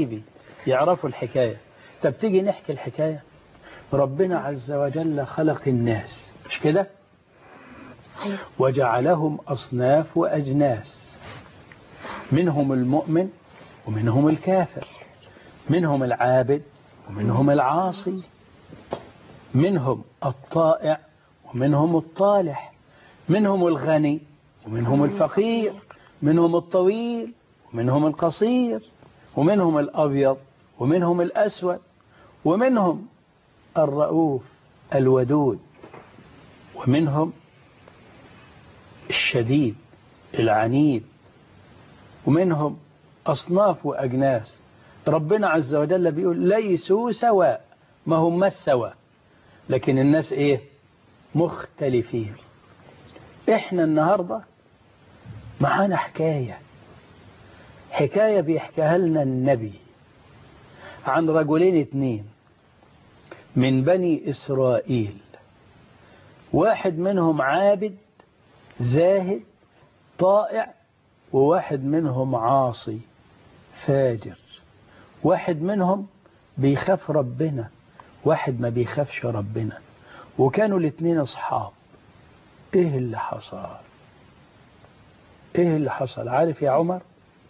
حبايبي يعرفوا الحكاية طب تيجي نحكي الحكاية ربنا عز وجل خلق الناس مش كده أيوة. وجعلهم أصناف وأجناس منهم المؤمن ومنهم الكافر منهم العابد ومنهم العاصي منهم الطائع ومنهم الطالح منهم الغني ومنهم الفقير منهم الطويل ومنهم القصير ومنهم الأبيض ومنهم الأسود ومنهم الرؤوف الودود ومنهم الشديد العنيد ومنهم أصناف وأجناس ربنا عز وجل بيقول ليسوا سواء ما هم ما سواء لكن الناس إيه مختلفين إحنا النهاردة معانا حكاية حكاية بيحكيها لنا النبي عن رجلين اتنين من بني إسرائيل واحد منهم عابد زاهد طائع وواحد منهم عاصي فاجر واحد منهم بيخاف ربنا واحد ما بيخافش ربنا وكانوا الاثنين اصحاب ايه اللي حصل ايه اللي حصل عارف يا عمر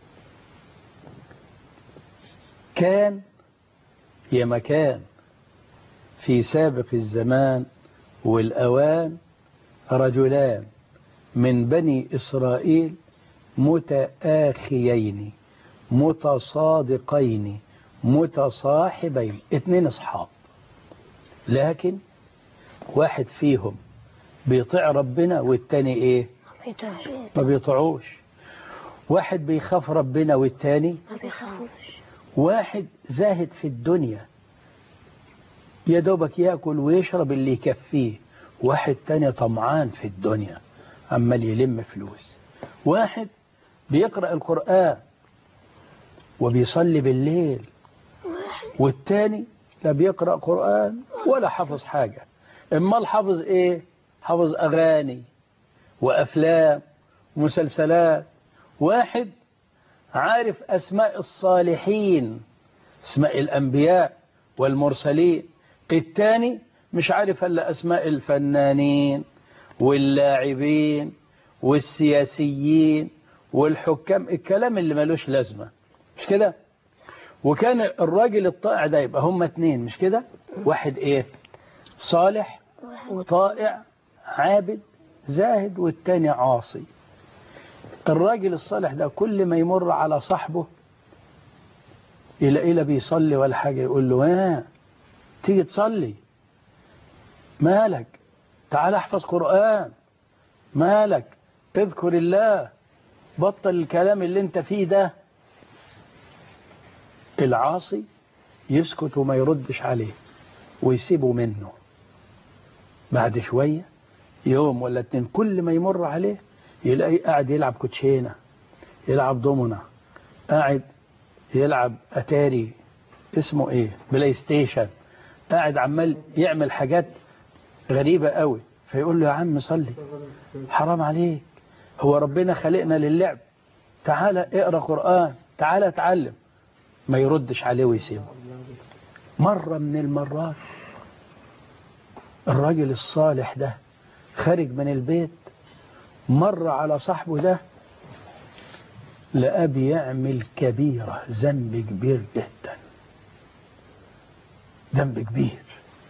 كان يا مكان في سابق الزمان والأوان رجلان من بني إسرائيل متآخيين متصادقين متصاحبين اتنين اصحاب لكن واحد فيهم بيطيع ربنا والتاني ايه بيطيعش ما بيطيعوش واحد بيخاف ربنا والتاني ما بيخافوش واحد زاهد في الدنيا يا دوبك ياكل ويشرب اللي يكفيه واحد تاني طمعان في الدنيا عمال يلم فلوس واحد بيقرأ القرآن وبيصلي بالليل والتاني لا بيقرأ قرآن ولا حافظ حاجة امال حافظ ايه حافظ اغاني وافلام ومسلسلات واحد عارف اسماء الصالحين اسماء الانبياء والمرسلين التاني مش عارف الا اسماء الفنانين واللاعبين والسياسيين والحكام الكلام اللي ملوش لازمة مش كده وكان الراجل الطائع ده يبقى هما اتنين مش كده واحد ايه صالح طائع عابد زاهد والتاني عاصي الراجل الصالح ده كل ما يمر على صاحبه يلاقيه لا بيصلي ولا حاجة يقول له ها تيجي تصلي مالك تعال احفظ قرآن مالك اذكر الله بطل الكلام اللي انت فيه ده العاصي يسكت وما يردش عليه ويسيبه منه بعد شوية يوم ولا اتنين كل ما يمر عليه يلاقيه قاعد يلعب كوتشينة يلعب دومنا قاعد يلعب أتاري اسمه ايه بلاي ستيشن قاعد عمال يعمل حاجات غريبة قوي فيقول له يا عم صلي حرام عليك هو ربنا خلقنا للعب تعالى اقرأ قرآن تعالى اتعلم ما يردش عليه ويسيبه مرة من المرات الراجل الصالح ده خارج من البيت مر على صاحبه ده لقى بيعمل كبيرة ذنب كبير جدا ذنب كبير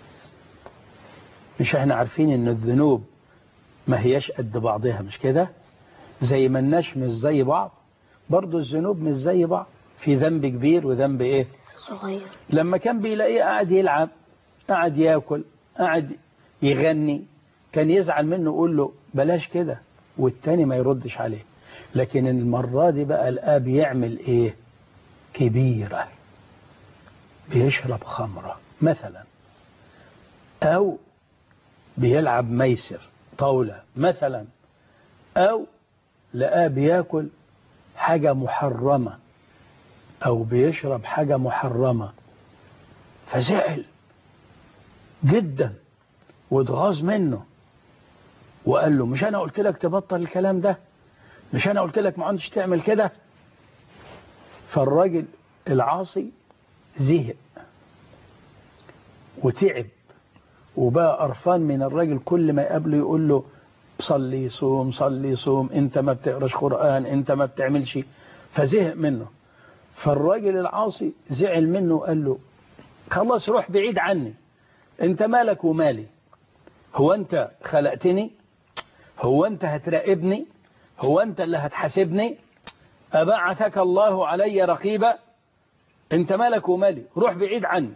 مش احنا عارفين ان الذنوب ما هياش قد بعضها مش كده زي ما الناس مش زي بعض برضو الذنوب مش زي بعض في ذنب كبير وذنب ايه صغير لما كان بيلاقيه قاعد يلعب قاعد ياكل قاعد يغني كان يزعل منه يقول له بلاش كده والتاني ما يردش عليه لكن المرة دي بقى الآب يعمل ايه كبيرة بيشرب خمرة مثلا أو بيلعب ميسر طاولة مثلا أو لقاه بياكل حاجة محرمة أو بيشرب حاجة محرمة فزعل جدا واتغاظ منه وقال له مش أنا قلت لك تبطل الكلام ده مش أنا قلت لك ما عندش تعمل كده فالراجل العاصي زهق وتعب وبقى قرفان من الراجل كل ما يقابله يقول له صلي صوم صلي صوم انت ما بتقراش قرآن انت ما بتعملش فزهق منه فالراجل العاصي زعل منه وقال له خلاص روح بعيد عني انت مالك ومالي هو انت خلقتني هو انت هتراقبني هو انت اللي هتحاسبني أبعثك الله علي رقيبا انت مالك ومالي روح بعيد عني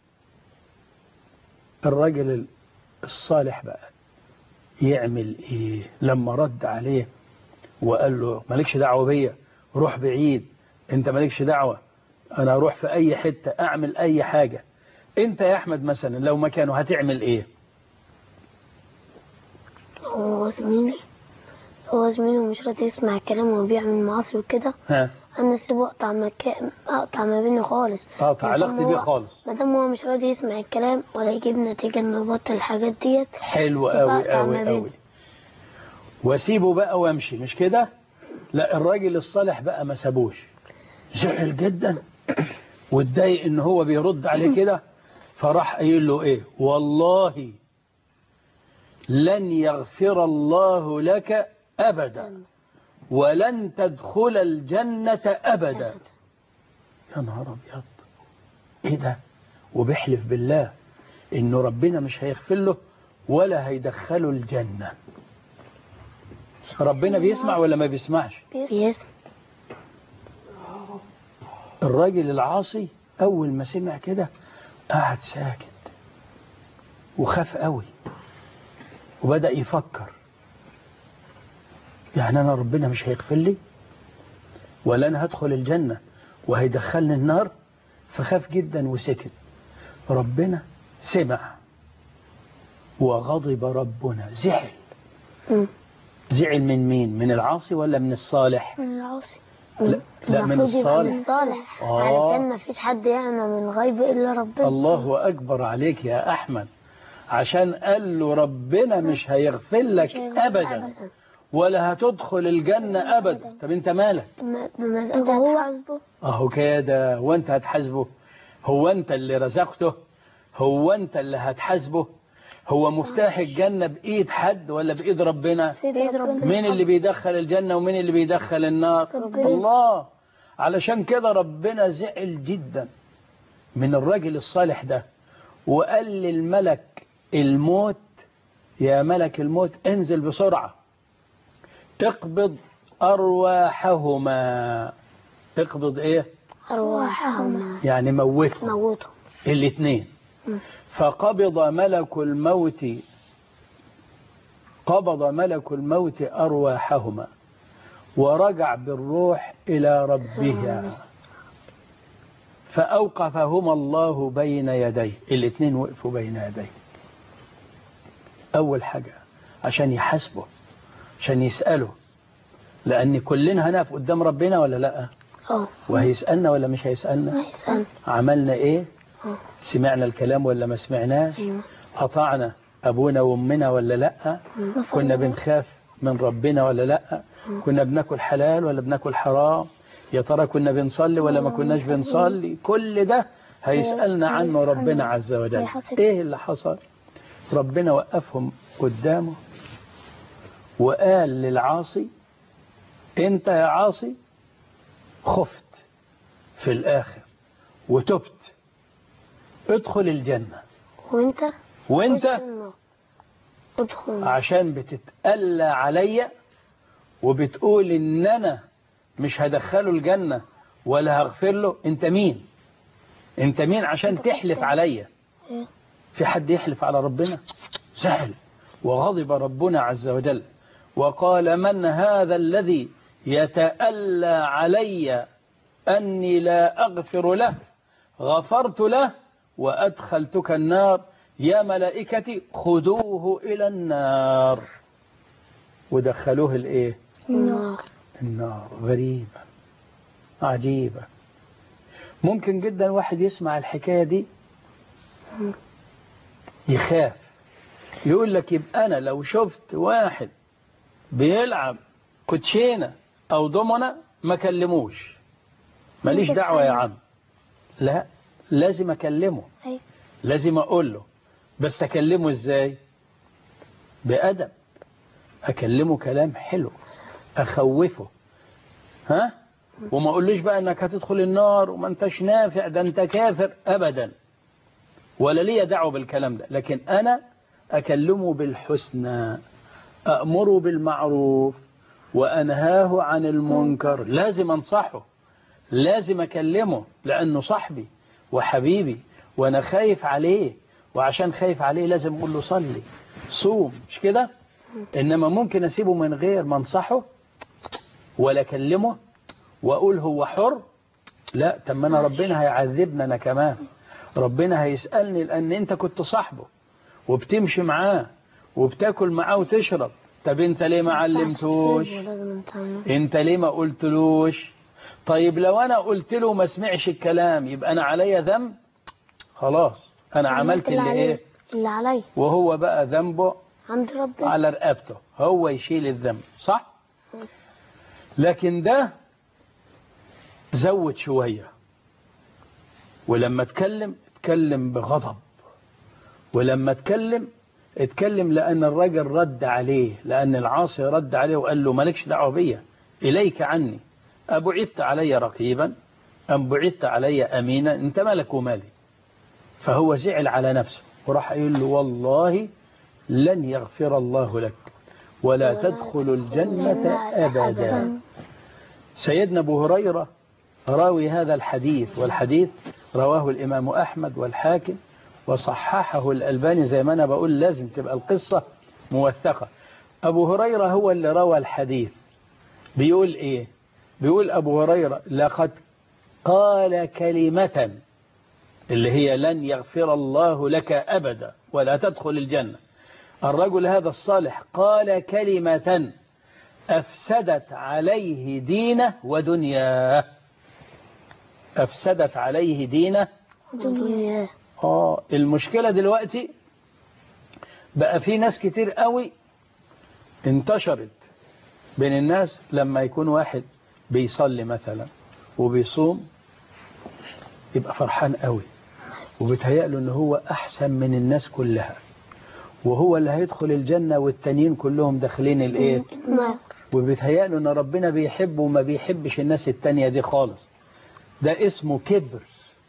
الراجل الصالح بقى يعمل ايه لما رد عليه وقال له مالكش دعوة بيا روح بعيد انت مالكش دعوة انا اروح في اي حتة اعمل اي حاجة انت يا احمد مثلا لو مكانه هتعمل ايه هو زميلي هو زميلي ومش راضي يسمع الكلام وهو بيعمل معاصي وكده ها انا اسيبه اقطع مكان اقطع ما بينه خالص قاطع ما دام علاقتي هو- بيه خالص ما دام هو مش راضي يسمع الكلام ولا يجيب نتيجة انه يبطل الحاجات ديت حلو يبقى قوي أقطع قوي ما بينه. قوي واسيبه بقى وامشي مش كده لا الراجل الصالح بقى ما سابوش زعل جدا واتضايق ان هو بيرد عليه كده فراح قايل له ايه والله لن يغفر الله لك ابدا ولن تدخل الجنة ابدا يا نهار ابيض ايه ده وبيحلف بالله انه ربنا مش هيغفر له ولا هيدخله الجنة ربنا بيسمع ولا ما بيسمعش بيسمع الراجل العاصي اول ما سمع كده قعد ساكت وخاف قوي وبدأ يفكر يعني انا ربنا مش هيغفر لي ولا انا هدخل الجنة وهيدخلني النار فخاف جدا وسكت ربنا سمع وغضب ربنا زعل مم. زعل من مين من العاصي ولا من الصالح من العاصي لا, لا من المفروض يبقى الصالح من الصالح آه. علشان ما فيش حد يعلم من الغيب الا ربنا الله أكبر عليك يا أحمد عشان قال له ربنا مش هيغفر لك أبدا ولا هتدخل الجنة أبدا طب أنت مالك ما- بمسألة هو حاسبه أهو كده وأنت هتحاسبه هو أنت اللي رزقته هو أنت اللي هتحاسبه هو مفتاح الجنة بإيد حد ولا بإيد ربنا بيد ربنا مين اللي بيدخل الجنة ومين اللي بيدخل النار ربنا. الله علشان كده ربنا زعل جدا من الراجل الصالح ده وقال للملك الموت يا ملك الموت انزل بسرعة اقبض أرواحهما اقبض ايه أرواحهم يعني موتهم موتهم الاثنين مم. فقبض ملك الموت قبض ملك الموت أرواحهما ورجع بالروح إلى ربها فأوقفهما الله بين يديه الاثنين وقفوا بين يديه أول حاجة عشان يحاسبه عشان يسأله لأن كلنا هنقف قدام ربنا ولا لأ اه وهيسألنا ولا مش هيسألنا هيسأل عملنا إيه اه سمعنا الكلام ولا ما سمعناش ايوه أطعنا أبونا وأمنا ولا لأ كنا بنخاف من ربنا ولا لأ كنا بناكل حلال ولا بناكل حرام يا ترى كنا بنصلي ولا ما كناش بنصلي كل ده هيسألنا عنه ربنا عز وجل ايه اللي حصل ربنا وقفهم قدامه وقال للعاصي انت يا عاصي خفت في الآخر وتبت ادخل الجنة وانت وانت خش النار. ادخل عشان بتتألى عليا وبتقول ان انا مش هدخله الجنة ولا هغفر له انت مين انت مين عشان تحلف عليا إيه؟ في حد يحلف على ربنا سهل وغضب ربنا عز وجل وقال من هذا الذي يتألى علي أني لا أغفر له غفرت له وأدخلتك النار يا ملائكتي خذوه إلى النار ودخلوه الإيه النار النار غريبة عجيبة ممكن جدا واحد يسمع الحكاية دي يخاف يقول لك يبقى أنا لو شفت واحد بيلعب كوتشينة أو دومنة ما كلموش ماليش دعوة يا عم لا لازم أكلمه أيوة. لازم أقول له بس أكلمه إزاي بأدب أكلمه كلام حلو أخوفه ها وما أقوليش بقى أنك هتدخل النار وما أنتش نافع ده أنت كافر أبدا ولا لي دعوة بالكلام ده لكن أنا أكلمه بالحسنى أأمره بالمعروف وأنهاه عن المنكر لازم أنصحه لازم أكلمه لأنه صاحبي وحبيبي وأنا خايف عليه وعشان خايف عليه لازم أقول له صلي صوم مش كده إنما ممكن أسيبه من غير ما أنصحه ولا أكلمه وأقول هو حر لا طب ما أنا ربنا هيعذبنا أنا كمان ربنا هيسألني لأن أنت كنت صاحبه وبتمشي معاه وبتاكل معاه وتشرب طب أنت ليه ما علمتوش لازم انت أنت ليه ما قلتلوش طيب لو أنا قلت له ما سمعش الكلام يبقى أنا عليا ذنب خلاص أنا عملت اللي عليه- إيه اللي عليا وهو بقى ذنبه عند ربنا على رقبته هو يشيل الذنب صح لكن ده زود شوية ولما اتكلم اتكلم بغضب ولما اتكلم اتكلم لأن الراجل رد عليه لأن العاصي رد عليه وقال له مالكش دعوة بيا إليك عني أبعثت علي رقيبا أم بعثت علي أمينا أنت مالك ومالي فهو زعل على نفسه وراح يقول له والله لن يغفر الله لك ولا تدخل الجنة أبدا سيدنا أبو هريرة راوي هذا الحديث والحديث رواه الإمام أحمد والحاكم وصححه الألباني زي ما أنا بقول لازم تبقى القصة موثقة أبو هريرة هو اللي روى الحديث بيقول إيه بيقول أبو هريرة لقد قال كلمة اللي هي لن يغفر الله لك أبدا ولا تدخل الجنة الرجل هذا الصالح قال كلمة أفسدت عليه دينه ودنياه أفسدت عليه دينه الدنيا آه المشكلة دلوقتي بقى في ناس كتير قوي انتشرت بين الناس لما يكون واحد بيصلي مثلا وبيصوم يبقى فرحان قوي وبيتهيأ له ان هو احسن من الناس كلها وهو اللي هيدخل الجنة والتانيين كلهم داخلين الايه نعم وبيتهيأ له ان ربنا بيحبه وما بيحبش الناس التانية دي خالص ده اسمه كبر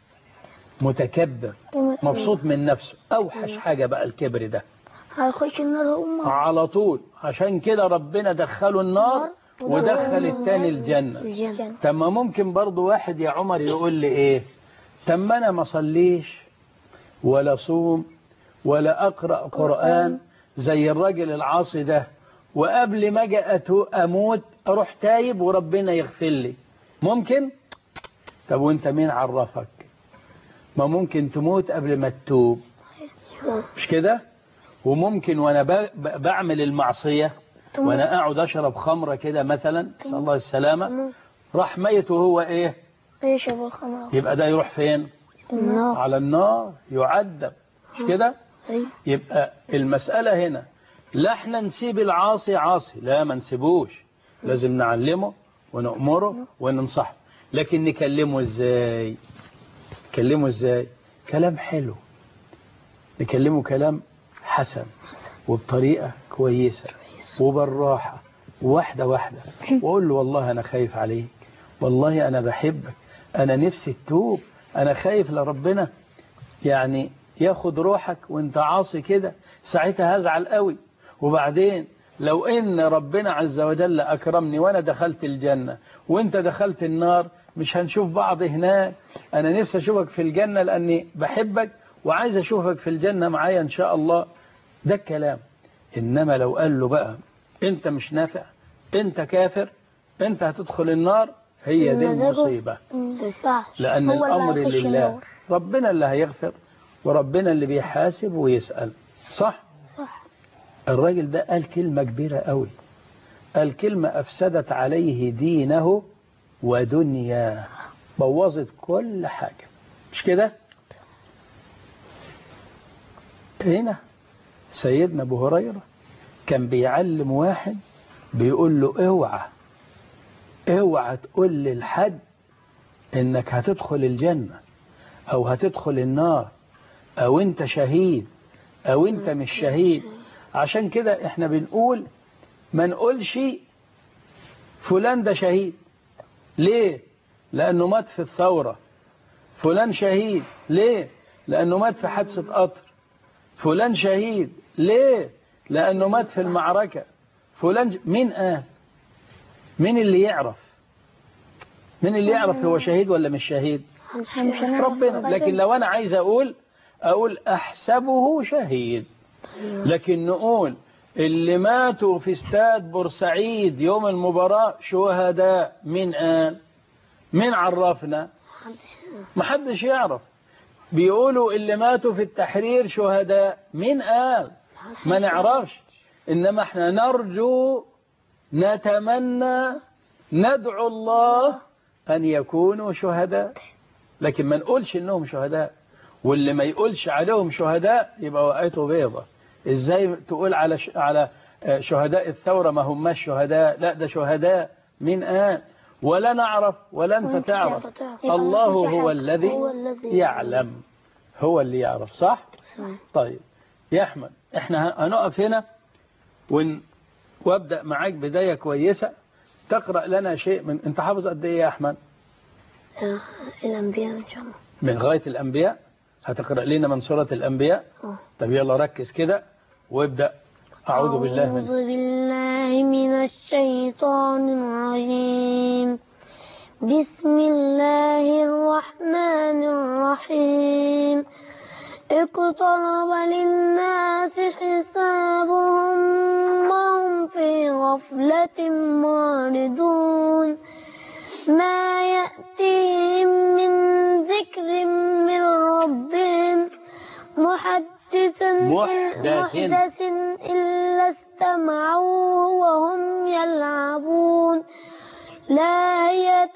متكبر مبسوط من نفسه اوحش حاجة بقى الكبر ده هيخش النار هم على طول عشان كده ربنا دخله النار ودخل التاني الجنة الجنة طب ما ممكن برضو واحد يا عمر يقول لي ايه طب ما انا ما صليش ولا صوم ولا اقرا قران زي الراجل العاصي ده وقبل ما اجي أتو- اموت اروح تايب وربنا يغفر لي ممكن طب وانت مين عرفك ما ممكن تموت قبل ما تتوب مش كده وممكن وانا ب- ب- بعمل المعصيه وانا اقعد اشرب خمره كده مثلا نسال الله السلامه راح ميت وهو ايه يشرب الخمر يبقى ده يروح فين النار على النار يعذب مش كده أيوة. يبقى المسألة هنا لا احنا نسيب العاصي عاصي لا ما نسيبوش لازم نعلمه ونأمره وننصحه لكن نكلمه ازاي نكلمه ازاي كلام حلو نكلمه كلام حسن وبطريقة كويسة وبالراحة واحدة واحدة وأقول له والله أنا خايف عليك والله أنا بحبك أنا نفسي تتوب أنا خايف لربنا يعني ياخد روحك وانت عاصي كده ساعتها هزعل قوي وبعدين لو ان ربنا عز وجل اكرمني وانا دخلت الجنة وانت دخلت النار مش هنشوف بعض هناك انا نفسي اشوفك في الجنة لاني بحبك وعايز اشوفك في الجنة معايا ان شاء الله ده الكلام انما لو قال له بقى انت مش نافع انت كافر انت هتدخل النار هي دي مزاجه المصيبة تستعش لأن هو اللي الأمر هيخش لله النار. ربنا اللي هيغفر وربنا اللي بيحاسب ويسأل صح صح الراجل ده قال كلمة كبيرة قوي قال كلمة أفسدت عليه دينه ودنياه بوظت كل حاجة مش كده هنا سيدنا أبو هريرة كان بيعلم واحد بيقول له اوعى اوعى تقول للحد انك هتدخل الجنة أو هتدخل النار أو أنت شهيد أو أنت مش شهيد عشان كده احنا بنقول ما نقولش فلان ده شهيد ليه لأنه مات في الثورة فلان شهيد ليه لأنه مات في حادثة قطر فلان شهيد ليه لأنه مات في المعركة فلان ج... مين قال مين اللي يعرف مين اللي يعرف هو شهيد ولا مش شهيد ربنا لكن لو أنا عايز أقول أقول أحسبه شهيد لكن نقول اللي ماتوا في استاد بورسعيد يوم المباراة شهداء من قال من عرفنا محدش يعرف بيقولوا اللي ماتوا في التحرير شهداء من قال ما نعرفش إنما احنا نرجو نتمنى ندعو الله أن يكونوا شهداء لكن ما نقولش إنهم شهداء واللي ما يقولش عليهم شهداء يبقى وقعته بيضة ازاي تقول على ش... على شهداء الثورة ما هماش شهداء لا ده شهداء من آن ولا نعرف ولا انت تعرف الله هو الذي يعلم هو اللي يعرف صح طيب يا احمد احنا هنقف هنا ون... وابدأ معاك بداية كويسة تقرأ لنا شيء من انت حافظ قد ايه يا احمد الأنبياء إن شاء الله من غاية الأنبياء هتقرأ لنا من سورة الأنبياء آه. طب يلا ركز كده وابدأ أعوذ بالله أعوذ من بالله من الشيطان الرجيم بسم الله الرحمن الرحيم اقترب للناس حسابهم وهم في غفلة معرضون ما يأتيهم من ذكر من ربهم محدث محدث. محدث إلا استمعوه وهم يلعبون لاهية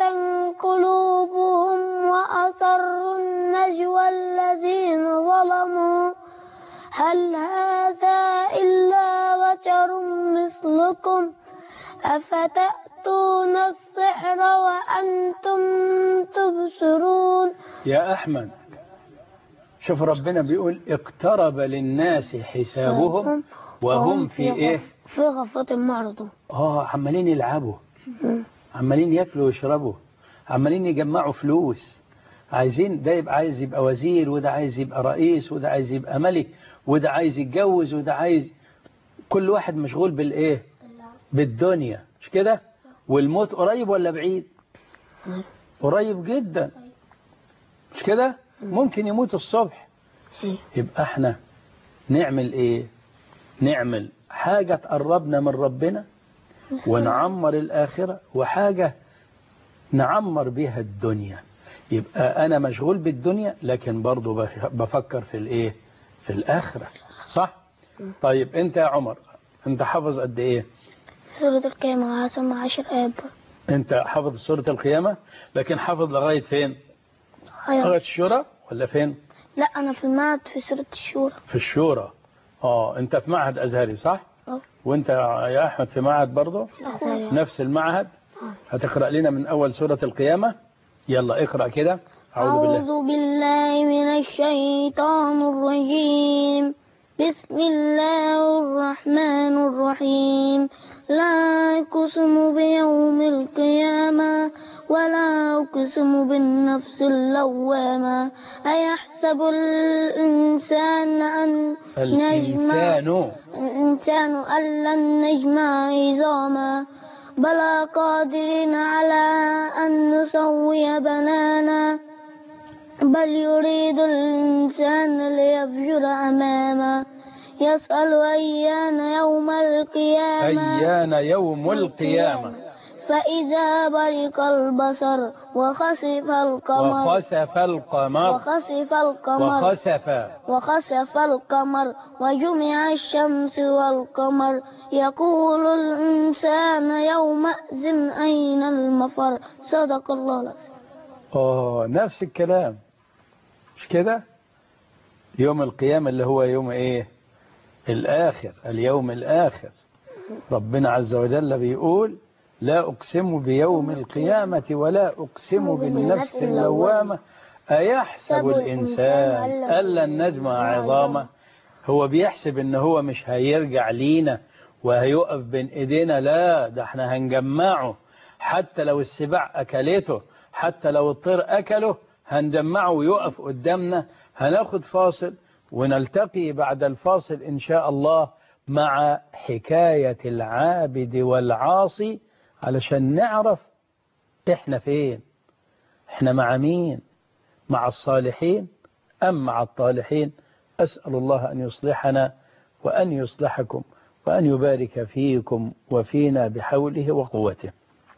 قلوبهم وأسروا النجوى الذين ظلموا هل هذا إلا بشر مثلكم أفتأتون السحر وأنتم تبصرون يا أحمد شوف ربنا بيقول اقترب للناس حسابهم وهم في إيه في غفلة معرضون آه عمالين يلعبوا عمالين ياكلوا ويشربوا عمالين يجمعوا فلوس عايزين ده يبقى عايز يبقى وزير وده عايز يبقى رئيس وده عايز يبقى ملك وده عايز يتجوز وده عايز كل واحد مشغول بالإيه بالدنيا مش كده والموت قريب ولا بعيد قريب جدا مش كده ممكن يموت الصبح يبقى احنا نعمل ايه نعمل حاجة تقربنا من ربنا ونعمر الآخرة وحاجة نعمر بها الدنيا يبقى أنا مشغول بالدنيا لكن برضو بف- بفكر في الإيه في الآخرة صح طيب أنت يا عمر أنت حافظ قد إيه سورة القيامة عاصم عشر آيات أنت حافظ سورة القيامة لكن حافظ لغاية فين لغاية الشورى ولا فين لا أنا في المعهد في سورة الشورى في الشورى اه انت في معهد ازهري صح اه وانت يا احمد في معهد برضه أخويا. نفس المعهد هتقرا لنا من اول سوره القيامه يلا اقرا كده اعوذ بالله أعوذ بالله من الشيطان الرجيم بسم الله الرحمن الرحيم لا أقسم بيوم القيامة ولا أقسم بالنفس اللوامة أيحسب الإنسان أن نجمع الانسان الإنسان أن لن نجمع عظاما بلى قادرين على أن نسوي بنانا بل يريد الإنسان ليفجر أمامه يسأل أيان يوم القيامة ايان يوم القيامه فإذا برق البصر وخسف القمر وخسف القمر وخسف القمر وخسف وخسف القمر وجمع الشمس والقمر يقول الإنسان يومئذ أين المفر صدق الله العظيم اه نفس الكلام مش كده يوم القيامه اللي هو يوم ايه الاخر اليوم الاخر ربنا عز وجل بيقول لا أقسم بيوم القيامة ولا أقسم بالنفس اللوامة أيحسب الإنسان ألا نجمع عظامه هو بيحسب إن هو مش هيرجع لينا وهيقف بين إيدينا لا ده احنا هنجمعه حتى لو السباع أكلته حتى لو الطير أكله هنجمعه ويقف قدامنا هناخد فاصل ونلتقي بعد الفاصل إن شاء الله مع حكاية العابد والعاصي علشان نعرف احنا فين احنا مع مين مع الصالحين أم مع الطالحين أسأل الله أن يصلحنا وأن يصلحكم وأن يبارك فيكم وفينا بحوله وقوته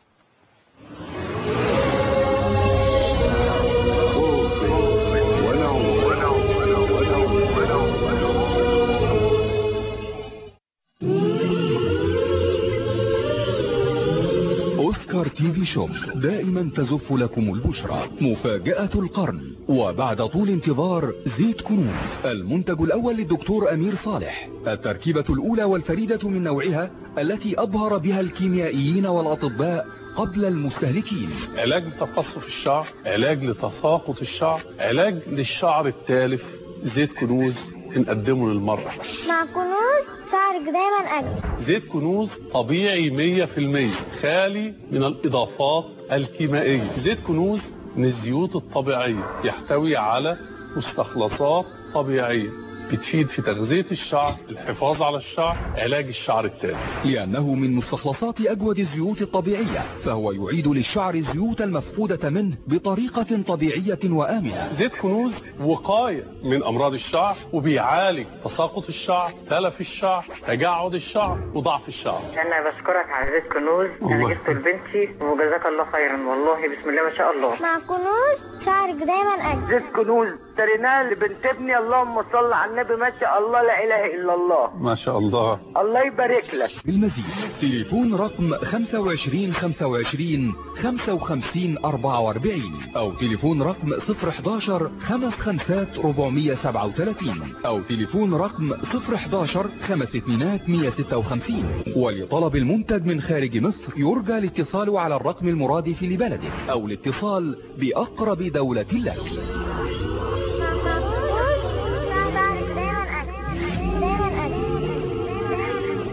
أوسكار تي في شوب دائما تزف لكم البشرى مفاجأة القرن وبعد طول انتظار زيت كنوز المنتج الأول للدكتور أمير صالح التركيبة الأولى والفريدة من نوعها التي أبهر بها الكيميائيين والأطباء قبل المستهلكين علاج لتقصف الشعر علاج لتساقط الشعر علاج للشعر التالف زيت كنوز بنقدمه للمرأة مع كنوز شعرك دايما أجمل زيت كنوز طبيعي 100% خالي من الإضافات الكيميائية زيت كنوز من الزيوت الطبيعية يحتوي على مستخلصات طبيعية بتفيد في تغذية الشعر الحفاظ على الشعر علاج الشعر التالف لأنه من مستخلصات أجود الزيوت الطبيعية فهو يعيد للشعر الزيوت المفقودة منه بطريقة طبيعية وآمنة زيت كنوز وقاية من أمراض الشعر وبيعالج تساقط الشعر تلف الشعر تجعد الشعر وضعف الشعر انا بشكرك على زيت كنوز الله. انا جبته لبنتي وجزاك الله خيرا والله بسم الله ما شاء الله مع كنوز شعرك دايما أجمل زيت كنوز اشتريناه لبنت ابني اللهم صل على النبي ما شاء الله لا اله الا الله ما شاء الله الله يبارك لك بالمزيد تليفون رقم 25 25 55 44 أو تليفون رقم 011 55 437 أو تليفون رقم 011 5 اتنينات 156 ولطلب المنتج من خارج مصر يرجى الاتصال على الرقم المرادف لبلدك أو الاتصال بأقرب دولة لك مع كنوز شعرك دايما أجمل دايما أجمل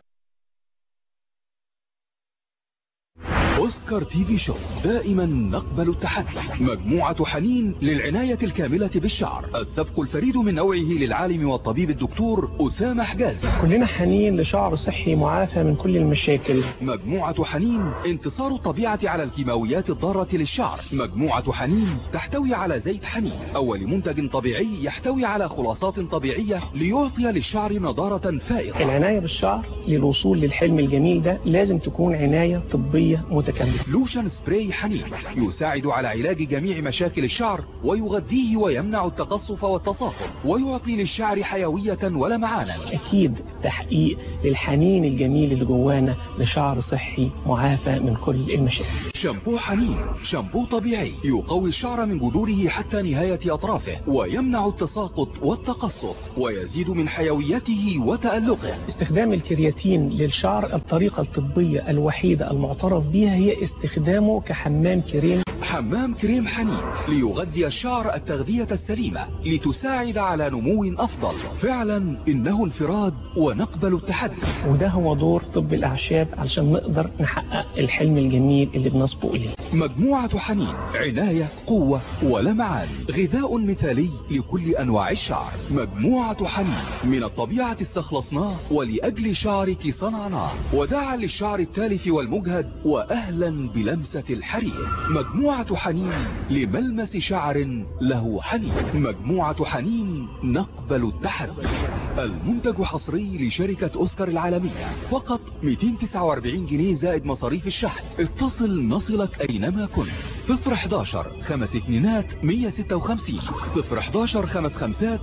أوسكار تي في شو دائما نقبل التحدي مجموعة حنين للعناية الكاملة بالشعر السبق الفريد من نوعه للعالم والطبيب الدكتور أسامة حجازي كلنا حنين لشعر صحي معافى من كل المشاكل مجموعة حنين انتصار الطبيعة على الكيماويات الضارة للشعر مجموعة حنين تحتوي على زيت حنين أول منتج طبيعي يحتوي على خلاصات طبيعية ليعطي للشعر نضارة فائقة العناية بالشعر للوصول للحلم الجميل ده لازم تكون عناية طبية متكاملة لوشن سبراي حنين يساعد على علاج جميع مشاكل الشعر ويغذيه ويمنع التقصف والتساقط ويعطي للشعر حيوية ولمعانا أكيد تحقيق للحنين الجميل اللي جوانا لشعر صحي معافى من كل المشاكل شامبو حنين شامبو طبيعي يقوي الشعر من جذوره حتى نهاية أطرافه ويمنع التساقط والتقصف ويزيد من حيويته وتألقه استخدام الكرياتين للشعر الطريقة الطبية الوحيدة المعترف بها هي استخدامه كحمام كريم حمام كريم حنين ليغذي الشعر التغذية السليمة لتساعد على نمو أفضل فعلا إنه انفراد ونقبل التحدي وده هو دور طب الأعشاب علشان نقدر نحقق الحلم الجميل اللي بنسبق إليه مجموعة حنين عناية قوة ولمعان غذاء مثالي لكل أنواع الشعر مجموعة حنين من الطبيعة استخلصناه ولأجل شعرك صنعناه وداعا للشعر التالف والمجهد وأهلا بلمسة الحرير مجموعة حنين لملمس شعر له حنين مجموعة حنين نقبل التحدي المنتج حصري لشركة أوسكار العالمية فقط 249 جنيه زائد مصاريف الشحن اتصل نصلك أينما كنت 011 خمس اتنينات 156 011 خمس خمسات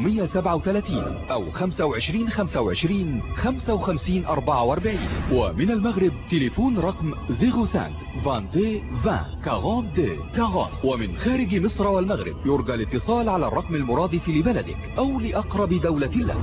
437 أو 25 25 55 44 ومن المغرب تليفون رقم 05 22 20 42 40 ومن خارج مصر والمغرب يرجى الاتصال على الرقم المرادف لبلدك أو لأقرب دولة لك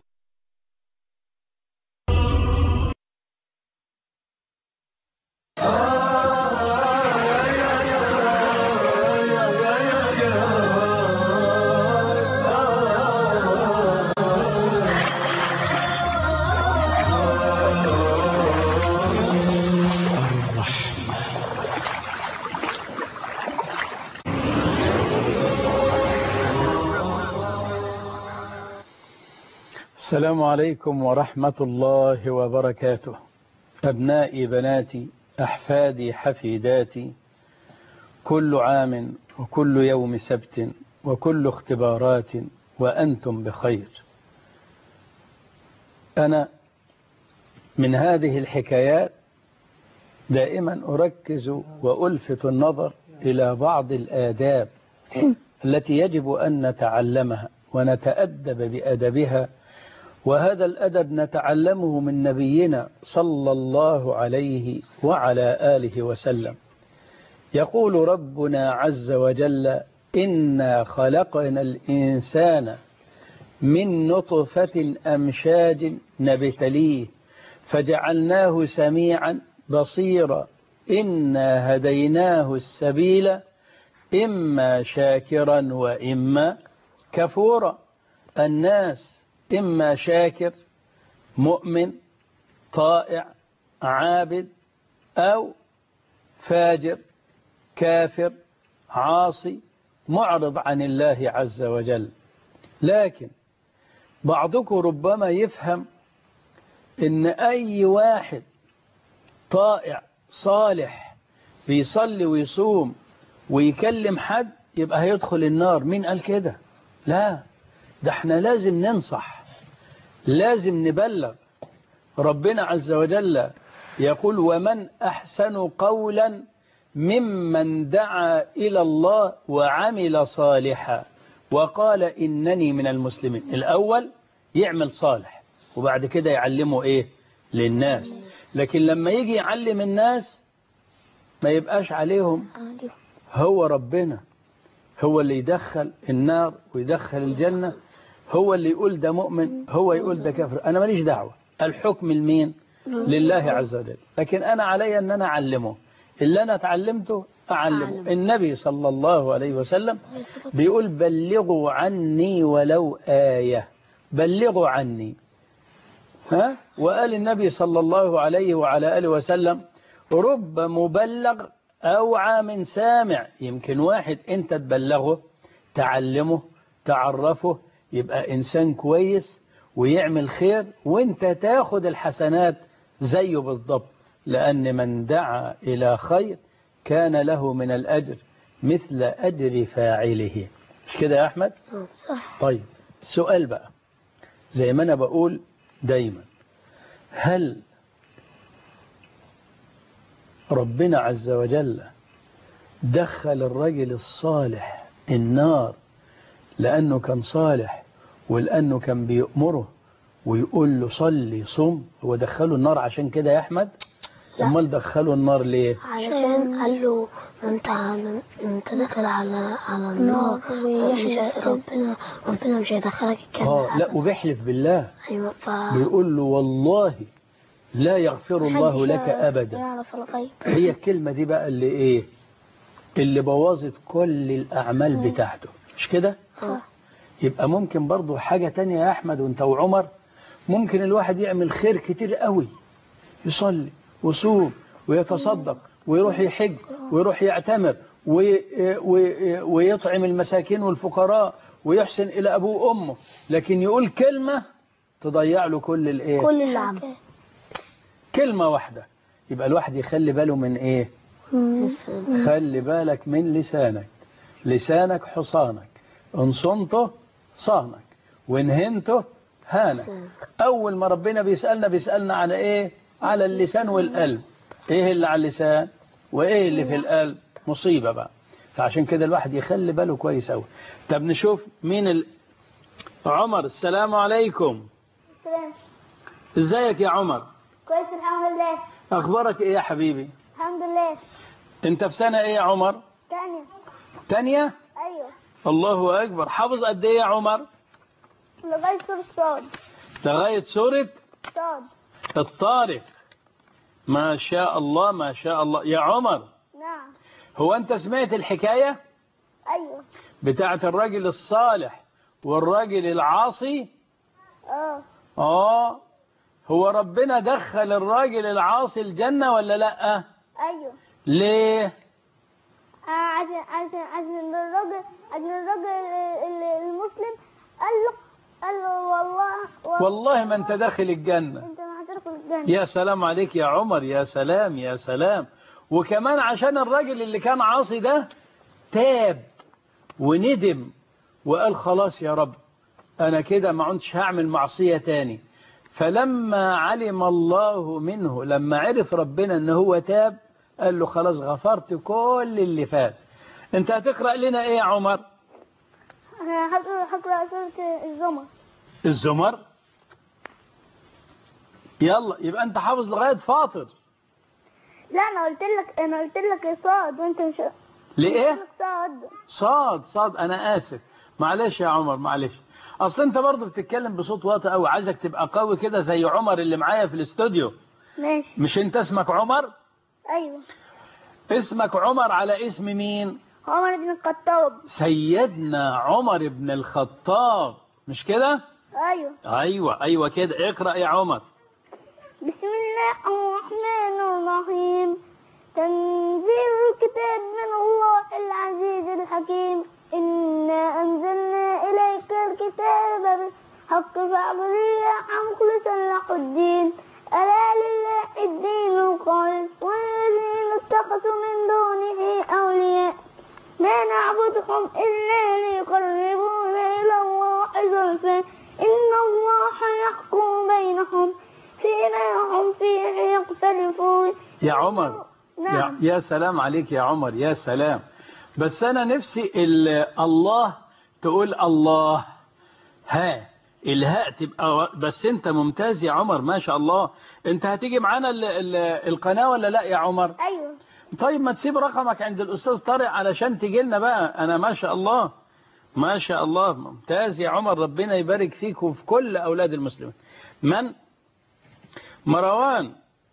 السلام عليكم ورحمة الله وبركاته أبنائي بناتي أحفادي حفيداتي كل عام وكل يوم سبت وكل اختبارات وأنتم بخير أنا من هذه الحكايات دائما أركز وألفت النظر إلى بعض الآداب التي يجب أن نتعلمها ونتأدب بأدبها وهذا الأدب نتعلمه من نبينا صلى الله عليه وعلى آله وسلم يقول ربنا عز وجل إنا خلقنا الإنسان من نطفة أمشاج نبتليه فجعلناه سميعا بصيرا إنا هديناه السبيل إما شاكرا وإما كفورا الناس إما شاكر مؤمن طائع عابد أو فاجر كافر عاصي معرض عن الله عز وجل لكن بعضكم ربما يفهم ان اي واحد طائع صالح بيصلي ويصوم ويكلم حد يبقى هيدخل النار مين قال كده لا ده احنا لازم ننصح لازم نبلغ ربنا عز وجل يقول ومن أحسن قولا ممن دعا إلى الله وعمل صالحا وقال إنني من المسلمين الأول يعمل صالح وبعد كده يعلمه إيه للناس لكن لما يجي يعلم الناس ما يبقاش عليهم هو ربنا هو اللي يدخل النار ويدخل الجنة هو اللي يقول ده مؤمن هو يقول ده كافر أنا ماليش دعوة الحكم المين لله عز وجل لكن أنا علي أن أنا أعلمه اللي أنا اتعلمته أعلمه النبي صلى الله عليه وسلم بيقول بلغوا عني ولو آية بلغوا عني ها وقال النبي صلى الله عليه وعلى آله وسلم رب مبلغ أوعى من سامع يمكن واحد أنت تبلغه تعلمه تعرفه يبقى إنسان كويس ويعمل خير وانت تاخد الحسنات زيه بالضبط لأن من دعا إلى خير كان له من الأجر مثل أجر فاعله مش كده يا أحمد صح طيب السؤال بقى زي ما أنا بقول دايما هل ربنا عز وجل دخل الرجل الصالح النار لأنه كان صالح ولأنه كان بيأمره ويقول له صلي صم هو دخله النار عشان كده يا أحمد أمال دخله النار ليه علشان قال له انت عن- انت داخل على على النار مش ربنا ربنا مش هيدخلك الجنة آه لا وبيحلف بالله ايوه ف بيقول له والله لا يغفر الله لك أبدا يعرف الغيب هي الكلمة دي بقى اللي إيه اللي بوظت كل الأعمال بتاعته مش كده صح يبقى ممكن برضو حاجة تانية يا أحمد وانت وعمر ممكن الواحد يعمل خير كتير قوي يصلي ويصوم ويتصدق ويروح يحج ويروح يعتمر وي وي ويطعم المساكين والفقراء ويحسن إلى أبوه وأمه لكن يقول كلمة تضيع له كل الإيه كل اللي عمله كلمة واحدة يبقى الواحد يخلي باله من إيه خلي بالك من لسانك لسانك حصانك إن صنته صانك وإن هنته هانك أول ما ربنا بيسألنا بيسألنا على إيه على اللسان والقلب إيه اللي على اللسان وإيه اللي في القلب مصيبة بقى فعشان كده الواحد يخلي باله كويس أوي طب نشوف مين ال... عمر السلام عليكم ازيك يا عمر كويس الحمد لله اخبارك ايه يا حبيبي الحمد لله انت في سنة ايه يا عمر تاني تانية ايوه الله اكبر حافظ قد ايه يا عمر لغاية سورة صاد لغاية سورة صاد الطارق ما شاء الله ما شاء الله يا عمر نعم هو انت سمعت الحكاية ايوه بتاعت الراجل الصالح والراجل العاصي اه اه هو ربنا دخل الراجل العاصي الجنة ولا لا ايوه ليه آه، عشان عشان عشان الراجل عشان الراجل ال- ال- المسلم قال له قال له والله والله ما انت داخل الجنة انت ما هتدخل الجنة يا سلام عليك يا عمر يا سلام يا سلام وكمان عشان الراجل اللي كان عاصي ده تاب وندم وقال خلاص يا رب أنا كده ما عدتش هعمل معصية تاني فلما علم الله منه لما عرف ربنا ان هو تاب قال له خلاص غفرت كل اللي فات انت هتقرأ لنا ايه يا عمر انا هقرا هقرا سورة الزمر الزمر يلا يبقى انت حافظ لغاية فاطر لا انا قلت لك انا قلت لك صاد وانت مش لإيه قلت لك صاد صاد صاد انا اسف معلش يا عمر معلش اصل انت برضه بتتكلم بصوت واطي قوي عايزك تبقى قوي كده زي عمر اللي معايا في الاستوديو ماشي مش انت اسمك عمر ايوه اسمك عمر على اسم مين عمر بن الخطاب سيدنا عمر بن الخطاب مش كده ايوه ايوه ايوه كده اقرا يا عمر بسم الله الرحمن الرحيم تنزيل الكتاب من الله العزيز الحكيم إنا أنزلنا إليك الكتاب بالحق فاعبدوا مخلصا له الدين ألا لله الدين الخالص والذين اتخذوا من دونه أولياء ما نعبدهم إلا ليقربونا إلى الله زلفى إن الله يحكم بينهم فيما هم فيه يختلفون يا عمر يا, نعم يا سلام عليك يا عمر يا سلام بس انا نفسي ال- الله تقول الله ها الهاء تبقى بس انت ممتاز يا عمر ما شاء الله انت هتيجي معانا ال- ال- القناة ولا لا يا عمر أيوه طيب ما تسيب رقمك عند الأستاذ طارق علشان تجي لنا بقى أنا ما شاء الله ما شاء الله ممتاز يا عمر ربنا يبارك فيك وفي كل أولاد المسلمين من مروان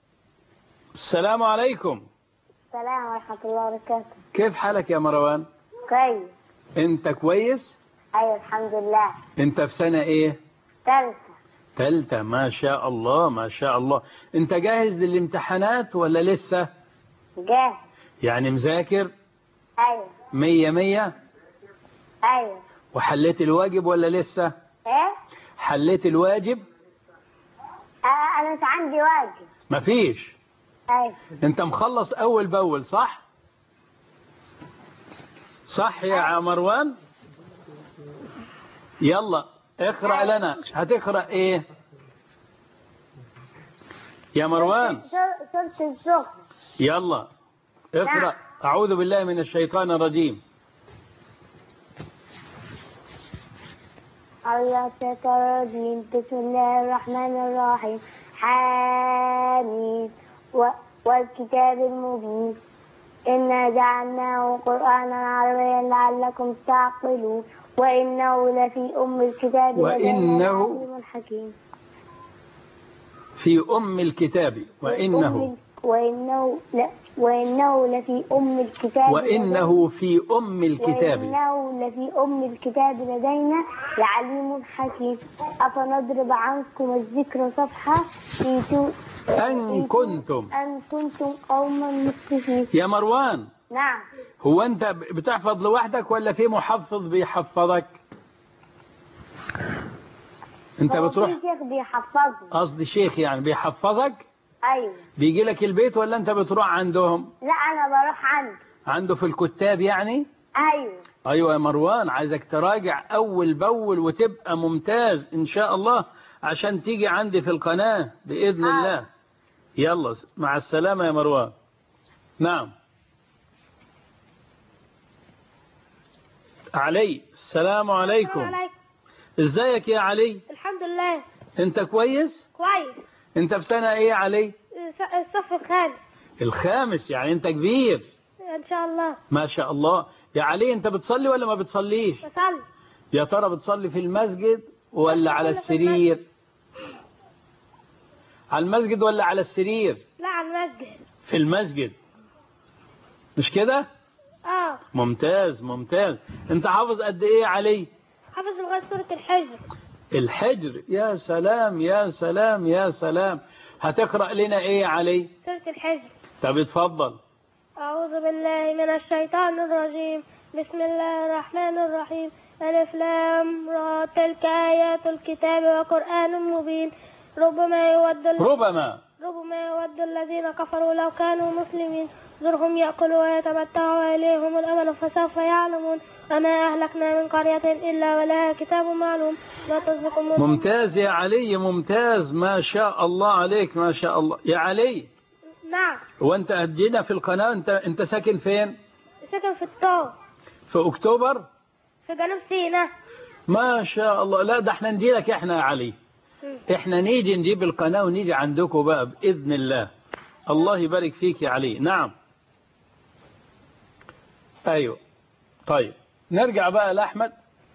السلام عليكم السلام ورحمة الله وبركاته كيف حالك يا مروان كويس انت كويس أيوه الحمد لله انت في سنة ايه ثالثة تالتة ما شاء الله ما شاء الله انت جاهز للامتحانات ولا لسه جاهز يعني مذاكر أيوه مية مية أيوه وحليت الواجب ولا لسه إيه؟ حليت الواجب آه أنا مش عندي واجب مفيش أيوه انت مخلص اول باول صح صح يا مروان يلا اقرا لنا هتقرا ايه يا مروان سور- سورة الزهر يلا اقرا نعم. اعوذ بالله من الشيطان الرجيم الله الرجيم بسم الله الرحمن الرحيم حامين و... والكتاب المبين إنا جعلناه قرآنا عربيا لعلكم تعقلون وإنه لفي أم الكتاب لدينا وإنه- لعليم حكيم في ام الكتاب وانه أم- وإنه لا وإنه لفي أم الكتاب وانه في ام الكتاب وإنه لفي أم الكتاب لدينا لعليم حكيم أفنضرب عنكم الذكر صفحة في تو ان كنتم أن كنتم قوما مسرفين يا مروان نعم هو انت بتحفظ لوحدك ولا في محفظ بيحفظك انت هو بتروح في شيخ بيحفظني قصدي شيخ يعني بيحفظك أيوه بيجي لك البيت ولا انت بتروح عندهم لا أنا بروح عنده عنده في الكتاب يعني أيوه ايوه يا مروان عايزك تراجع اول باول وتبقى ممتاز ان شاء الله عشان تيجي عندي في القناة باذن آه. الله يلا مع السلامة يا مروان نعم علي السلام عليكم ازيك يا علي الحمد لله انت كويس كويس انت في سنة ايه يا علي الصف الخامس الخامس يعني انت كبير إن شاء الله ما شاء الله يا علي انت بتصلي ولا ما بتصليش بصلي يا ترى بتصلي في المسجد ولا على في السرير على المسجد ولا على السرير لا على المسجد في المسجد مش كده اه ممتاز ممتاز انت حافظ قد ايه يا علي حافظ لغاية سورة الحجر الحجر يا سلام يا سلام يا سلام هتقرأ لنا ايه يا علي سورة الحجر طب اتفضل أعوذ بالله من الشيطان الرجيم بسم الله الرحمن الرحيم ألف لام را تلك آيات الكتاب وقرآن مبين ربما يود ال- ربما ربما يود الذين كفروا لو كانوا مسلمين ذرهم يأكلوا ويتمتعوا وإليهم الأمل فسوف يعلمون وما أهلكنا من قرية إلا ولها كتاب معلوم لا تسبق النبوة ممتاز يا علي ممتاز ما شاء الله عليك ما شاء الله يا علي نعم وانت هتجينا في القناة انت انت ساكن فين سكن في الطاو في اكتوبر في جنوب سيناء ما شاء الله لا ده احنا نجي لك احنا يا علي احنا نيجي نجيب القناة ونيجي عندكم بقى بإذن الله الله يبارك فيك يا علي نعم ايوه طيب نرجع بقى لأحمد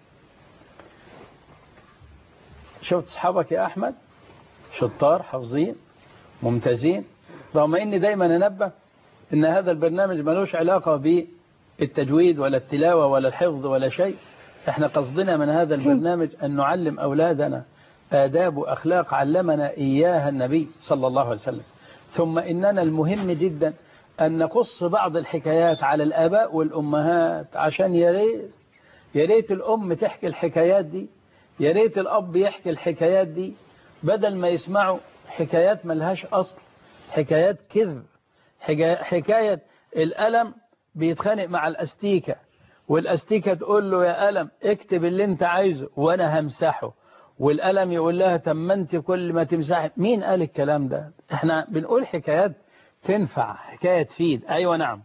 شفت اصحابك يا أحمد شطار حافظين ممتازين رغم اني دايما انبه ان هذا البرنامج ملوش علاقة بالتجويد ولا التلاوة ولا الحفظ ولا شيء احنا قصدنا من هذا البرنامج ان نعلم اولادنا آداب وأخلاق علمنا إياها النبي صلى الله عليه وسلم ثم إننا المهم جدا أن نقص بعض الحكايات على الآباء والأمهات عشان يا ريت يا ريت الأم تحكي الحكايات دي يا ريت الأب يحكي الحكايات دي بدل ما يسمعوا حكايات ملهاش أصل حكايات كذب حكا- حكاية الألم بيتخانق مع الأستيكة والأستيكة تقول له يا ألم اكتب اللي انت عايزه وأنا همسحه والألم يقول لها طب ما انت كل ما تمسحي مين قال الكلام ده احنا بنقول حكايات تنفع حكاية تفيد أيوة نعم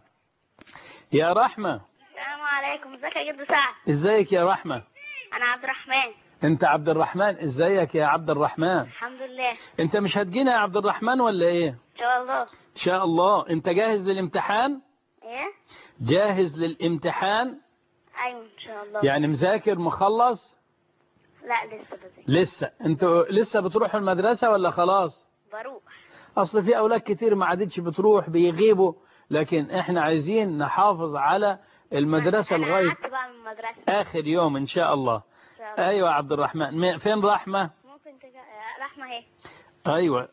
يا رحمة السلام عليكم ازيك يا جد سعد ازيك يا رحمة أنا عبد الرحمن انت عبد الرحمن ازيك يا عبد الرحمن الحمد لله انت مش هتجينا يا عبد الرحمن ولا ايه إن شاء الله ان شاء الله انت جاهز للامتحان إيه جاهز للامتحان أيوة إن شاء الله يعني مذاكر مخلص لا لسه بذاكر لسه انتوا لسه بتروحوا المدرسة ولا خلاص بروح اصل في اولاد كتير ما عادتش بتروح بيغيبوا لكن احنا عايزين نحافظ على المدرسة أنا لغاية قعدت بقى من المدرسة اخر يوم ان شاء الله إن شاء الله ايوه يا عبد الرحمن م- فين رحمة ممكن تجا... رحمة اهي ايوه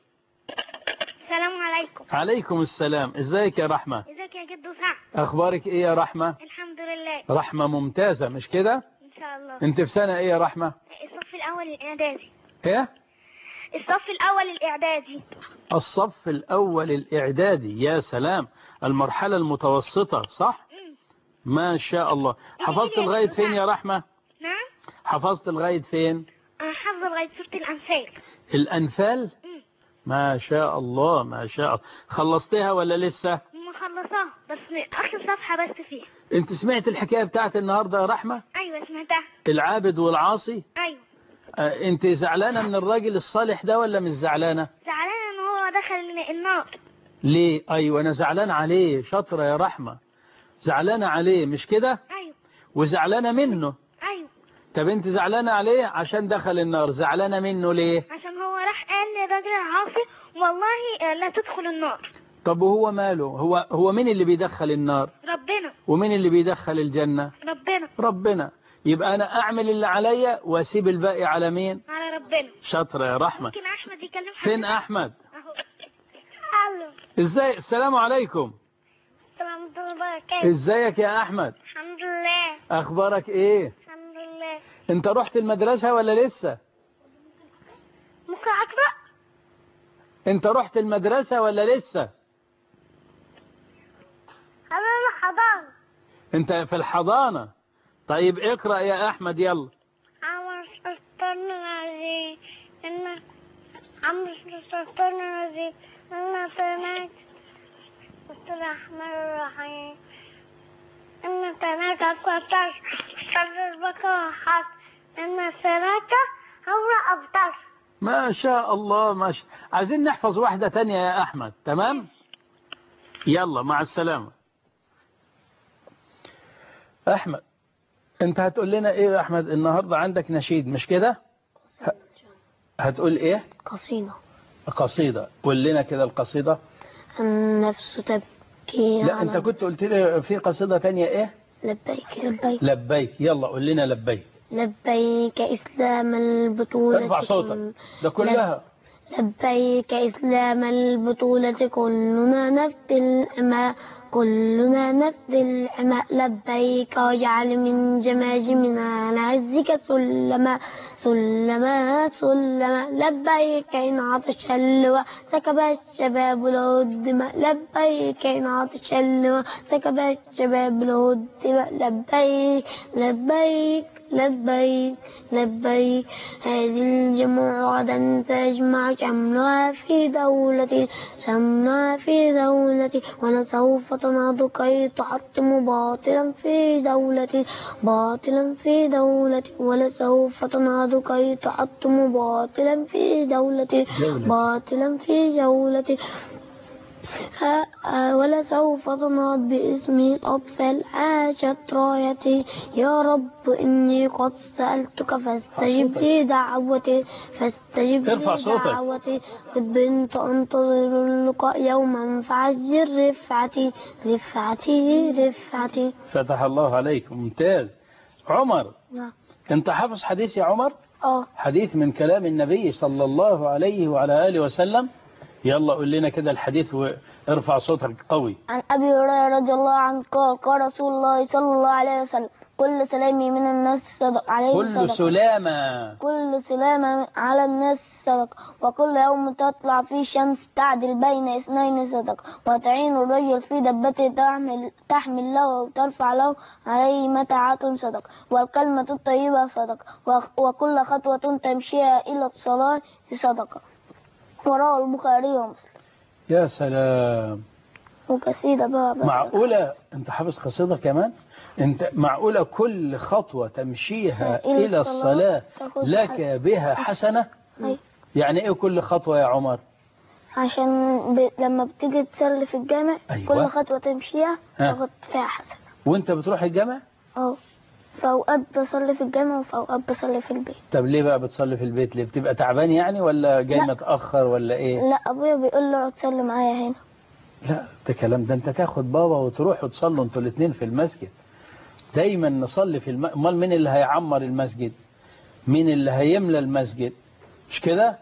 السلام عليكم عليكم السلام ازيك يا رحمة ازيك يا جدو سعد اخبارك ايه يا رحمة الحمد لله رحمة ممتازة مش كده ان شاء الله انت في سنة ايه يا رحمة الصف الاول الاعدادي ايه الصف الاول الاعدادي الصف الاول الاعدادي يا سلام المرحلة المتوسطة صح ما شاء الله حفظت لغاية فين يا رحمة نعم حفظت لغاية فين انا حافظه لغايه سوره الانفال الأنفال ما شاء الله ما شاء الله خلصتها ولا لسه مخلصاه بس اخر صفحه بس فيها انت سمعت الحكاية بتاعت النهاردة يا رحمة ايوه سمعتها العابد والعاصي ايوه آه، انت زعلانة من الراجل الصالح ده ولا مش زعلانة زعلانه ان هو دخل النار ليه ايوه انا زعلان عليه شاطرة يا رحمة زعلانة عليه مش كده ايوه وزعلانة منه ايوه طب انت زعلانة عليه عشان دخل النار زعلانة منه ليه عشان هو راح قال للراجل العاصي والله آه، لا تدخل النار طب وهو ماله هو هو مين اللي بيدخل النار ربنا ومين اللي بيدخل الجنة ربنا ربنا يبقى انا اعمل اللي عليا واسيب الباقي على مين على ربنا شاطرة يا رحمة ممكن احمد يكلم حد فين احمد اهو الو ازاي السلام عليكم السلام عليكم ورحمه الله وبركاته ازيك يا احمد الحمد لله اخبارك ايه الحمد لله انت رحت المدرسة ولا لسه ممكن اقرا انت رحت المدرسة ولا لسه انا حضان انت في الحضانة طيب اقرأ يا احمد يلا عمر سلطان العزيز إن عمر سلطان العزيز إن سمعت بسم الله الرحمن الرحيم إن سمعت أبطش شر البقرة حس إن سمعت هو أبطش ما شاء الله ما شاء عايزين نحفظ واحدة تانية يا احمد تمام يلا مع السلامة احمد انت هتقول لنا ايه يا احمد النهاردة عندك نشيد مش كده ه- هتقول ايه قصيدة قصيدة قول لنا كده القصيدة النفس تبكي لا على انت كنت قلت لي في قصيدة تانية ايه لبيك لبيك لبيك يلا قول لنا لبيك لبيك إسلام البطولة ارفع صوتك ده كلها لبيك إسلام البطولة كلنا نفدي الأماء كلنا نفدي الأماء لبيك واجعل من جماجمنا لعزك سلما سلما سلما لبيك إن عطش اللواء سكب الشباب له الدماء لبيك إن عطش اللواء سكب الشباب له الدماء لبيك لبيك لبيك لبيك هذه الجموع غدا تجمع شملها في دولتي شملها في دولتي ولسوف تنهض كي تحطم باطلا في دولتي باطلا في دولتي ولسوف تنهض كي تحطم باطلا في دولتي دولتي. باطلا في دولتي ها- آه، ولسوف تنهض باسمي الأطفال عاشت رايتي يا رب إني قد سألتك فاستجب لي دعوتي فاستجب ارفع لي صوتك. دعوتي قد بنت أنتظر اللقاء يوما فعجل رفعتي رفعتي رفعتي فتح الله عليك ممتاز عمر نعم. انت حافظ حديث يا عمر اه حديث من كلام النبي صلى الله عليه وعلى آله وسلم يلا قول لنا كده الحديث وارفع صوتك قوي عن أبي هريرة رضي الله عنه قال قال رسول الله صلى الله عليه وسلم كل سلامي من الناس صدق عليه كل صدق سلامة كل سلامة على الناس صدق وكل يوم تطلع فيه الشمس تعدل بين اثنين صدق وتعين الرجل في دبته تحمل, تحمل له وترفع له عليه متاعات صدق والكلمة الطيبة صدق وخ- وكل خطوة تمشيها إلى الصلاة صدقة ورواه البخاري ومسلم يا سلام وقصيدة بقى بقى. معقولة انت حافظ قصيدة كمان انت معقولة كل خطوة تمشيها إلى إلى الصلاة تاخد لك حسنة. بها حسنة أيوة. يعني ايه كل خطوة يا عمر عشان ب... لما بتيجي تصلي في الجامع أيوة. كل خطوة تمشيها ها. تاخد فيها حسنة وانت بتروح الجامع اه في أوقات بصلي في الجامع وفي أوقات بصلي في البيت طب ليه بقى بتصلي في البيت ليه بتبقى تعبان يعني ولا جاي لا. متأخر ولا ايه لا أبويا بيقول لي اقعد صلي معايا هنا لا ده كلام ده انت تاخد بابا وتروحوا تصلوا انتوا الاثنين في المسجد دايما نصلي في الم... امال مين اللي هيعمر المسجد مين اللي هيملى المسجد مش كده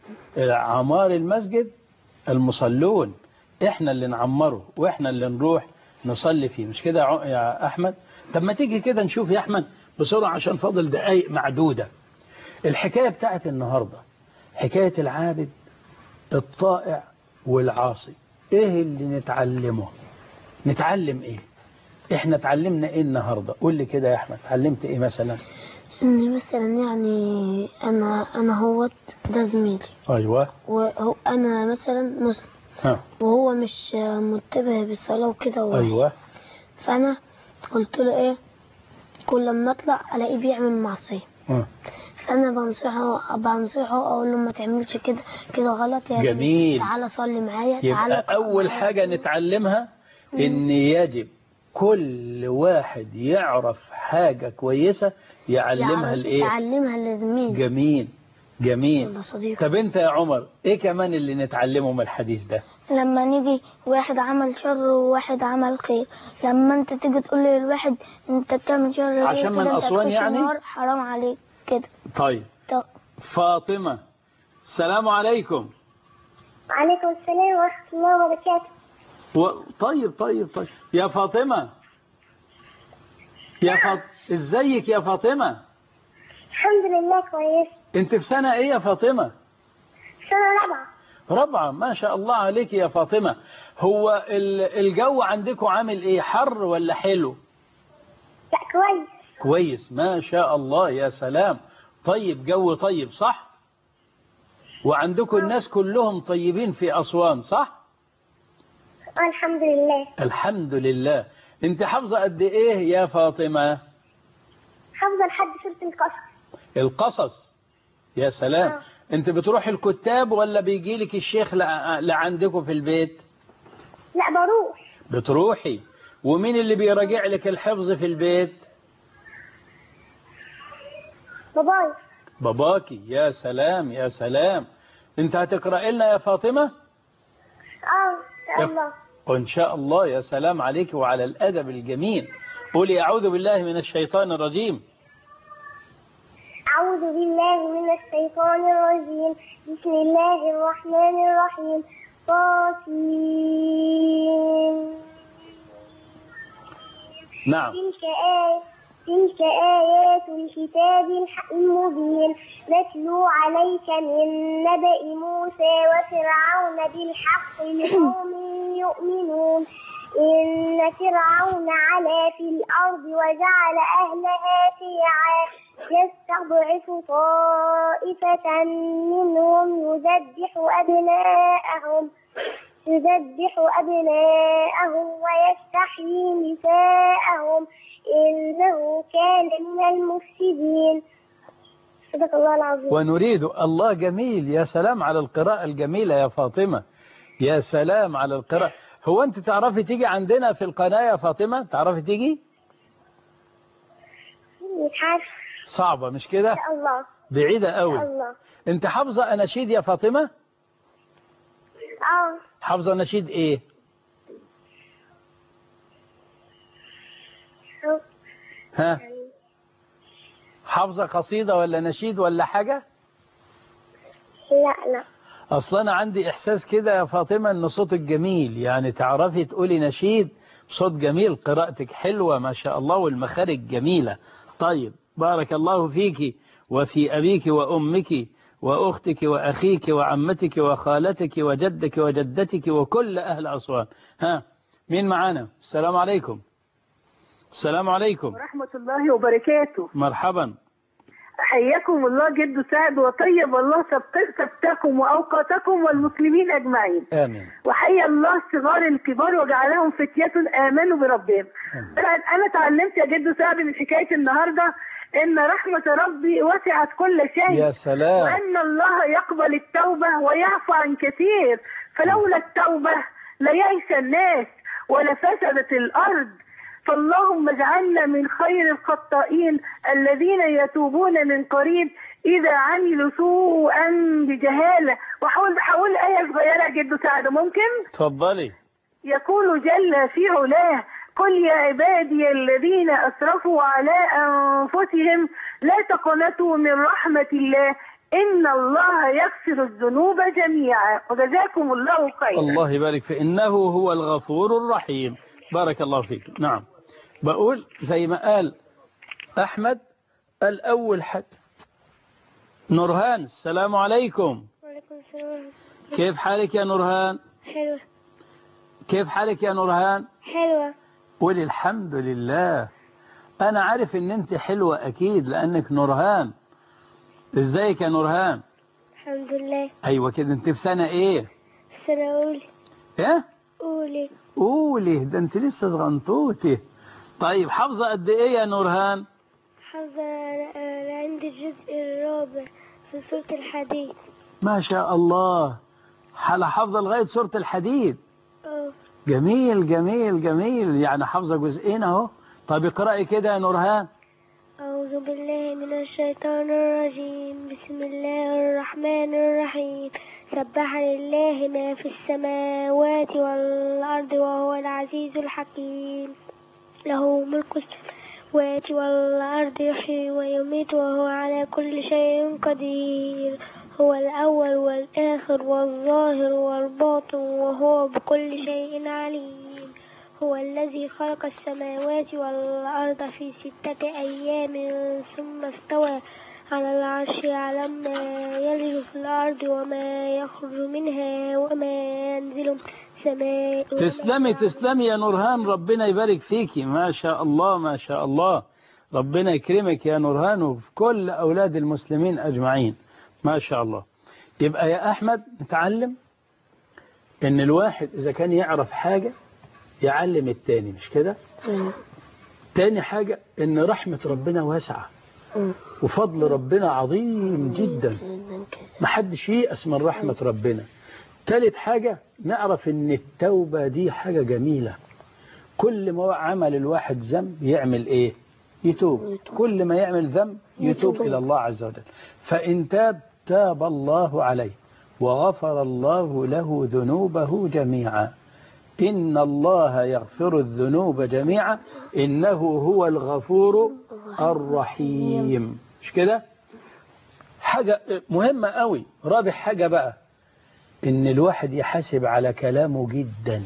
عمار المسجد المصلون احنا اللي نعمره واحنا اللي نروح نصلي فيه مش كده يا ع- يا احمد طب ما تيجي كده نشوف يا احمد بسرعه عشان فاضل دقايق معدوده الحكايه بتاعت النهارده حكايه العابد الطائع والعاصي ايه اللي نتعلمه نتعلم ايه احنا اتعلمنا ايه النهارده قول لي كده يا احمد اتعلمت ايه مثلا إن مثلا يعني أنا أنا هوت ده زميلي ايوه وهو أنا مثلا مسلم ها وهو مش متبه بالصلاة وكده ورايح. ايوه فأنا قلت له إيه كل ما أطلع ألاقيه بيعمل معصية ها. فأنا بنصحه بنصحه أقول له ما تعملش كده كده غلط يا ابني. جميل. تعالى صلي معايا تعالى يبقى اول حاجه نتعلمها ان يجب كل واحد يعرف حاجه كويسه يعلمها يعرف- لايه يعلمها لزميلي جميل جميل والله صديقي طب انت يا عمر ايه كمان اللي نتعلمه من الحديث ده لما نيجي واحد عمل شر وواحد عمل خير لما انت تيجي تقول للواحد انت بتعمل شر ليه عشان من كده انت أسوان هتخش يعني؟ النار، حرام عليك كده طيب طب فاطمه السلام عليكم وعليكم السلام ورحمة الله وبركاته و... طيب طيب طيب يا فاطمة يا فاط... ازيك يا فاطمة الحمد لله كويس انت في سنة ايه يا فاطمة سنة رابعة رابعة ما شاء الله عليك يا فاطمة هو ال- الجو عندكم عامل ايه حر ولا حلو لا كويس كويس ما شاء الله يا سلام طيب جو طيب صح وعندكم الناس كلهم طيبين في أسوان صح آه، الحمد لله الحمد لله انت حافظة قد ايه يا فاطمة حافظة لحد سورة القصر القصص يا سلام آه. انت بتروح الكتاب ولا بيجي لك الشيخ لع- لعندكم في البيت لا بروح بتروحي ومين اللي بيراجع لك الحفظ في البيت باباي باباكي يا سلام يا سلام انت هتقرأ لنا يا فاطمة اه ان شاء الله وإن شاء الله يا سلام عليك وعلى الأدب الجميل قولي أعوذ بالله من الشيطان الرجيم أعوذ أعوذ بالله من الشيطان الرجيم بسم الله الرحمن الرحيم طاسين نعم تلك آية تلك آيات الكتاب الح- المبين نتلو عليك من نبأ موسى وفرعون بالحق لقوم يؤمنون إن فرعون علا في الأرض وجعل أهلها شيعا يستضعف طائفة منهم يذبح أبناءهم يذبح أبناءهم ويستحيي نساءهم إنه كان من المفسدين صدق الله العظيم ونريد الله جميل يا سلام على القراءة الجميلة يا فاطمة يا سلام على القراءة هو أنت تعرفي تيجي عندنا في القناة يا فاطمة تعرفي تيجي مش عارف صعبة مش كده إن شاء الله بعيدة إن قوي شاء الله أنت حافظة أناشيد يا فاطمة اه حافظة أناشيد إيه ها حافظة قصيدة ولا نشيد ولا حاجة لا لا أصلا أنا عندي إحساس كده يا فاطمة أن صوتك جميل يعني تعرفي تقولي نشيد صوت جميل قراءتك حلوة ما شاء الله والمخارج جميلة طيب بارك الله فيك وفي أبيك وأمك وأختك وأخيك وعمتك وخالتك وجدك وجدتك وكل أهل أسوان ها مين معانا السلام عليكم السلام عليكم ورحمة الله وبركاته مرحبا حياكم الله جد سعد وطيب الله سبت- سبتكم وأوقاتكم والمسلمين أجمعين آمين وحيا الله صغار الكبار وجعلهم فتية آمنوا بربهم أنا أنا اتعلمت يا جد سعد من حكاية النهاردة إن رحمة ربي وسعت كل شيء يا سلام وأن الله يقبل التوبة ويعفو عن كثير فلولا التوبة ليئس الناس ولفسدت الأرض فاللهم اجعلنا من خير الخطائين الذين يتوبون من قريب إذا عملوا سوءا بجهالة وحاول بحاول آية صغيرة جد سعد ممكن تفضلي يقول جل في علاه قل يا عبادي الذين أسرفوا على أنفسهم لا تقنطوا من رحمة الله إن الله يغفر الذنوب جميعا وجزاكم الله خيرا الله يبارك في إنه هو الغفور الرحيم بارك الله فيك نعم بقول زي ما قال أحمد الأول حد نورهان السلام عليكم وعليكم السلام كيف حالك يا نورهان حلوة كيف حالك يا نورهان حلوة قولي الحمد لله أنا عارف إن أنت حلوة أكيد لأنك نورهان إزيك يا نورهان الحمد لله أيوة كده أنت في سنة إيه السنة أولي إيه أولي قولي ده أنت لسه صغنطوتي طيب حافظة قد إيه يا نورهان حافظة أنا عندي الجزء الرابع في سورة الحديد ما شاء الله حلا حافظة لغاية سورة الحديد اه جميل جميل جميل يعني حافظة جزئين أهو طب اقرأي كده يا نورهان أعوذ بالله من الشيطان الرجيم بسم الله الرحمن الرحيم سبح لله ما في السماوات والأرض وهو العزيز الحكيم له ملك السماوات والأرض يحيي ويميت وهو على كل شيء قدير هو الأول والآخر والظاهر والباطن وهو بكل شيء عليم هو الذي خلق السماوات والأرض في ستة أيام ثم استوى على العرش يعلم ما يلج في الأرض وما يخرج منها وما ينزل من السماء وما تسلمي تسلمي يا نورهان ربنا يبارك فيكي ما شاء الله ما شاء الله ربنا يكرمك يا نورهان وفي كل أولاد المسلمين أجمعين ما شاء الله يبقى يا أحمد نتعلم إن الواحد إذا كان يعرف حاجة يعلم التاني مش كده تاني حاجة إن رحمة ربنا واسعة وفضل ربنا عظيم جدا محدش ييأس من رحمة ربنا تالت حاجة نعرف ان التوبة دي حاجة جميلة كل ما عمل الواحد ذنب يعمل ايه يتوب كل ما يعمل ذنب يتوب إلى الله عز وجل فإن تاب تاب الله عليه وغفر الله له ذنوبه جميعا إن الله يغفر الذنوب جميعا إنه هو الغفور الرحيم مش كده حاجة مهمة قوي رابع حاجة بقى ان الواحد يحاسب على كلامه جدا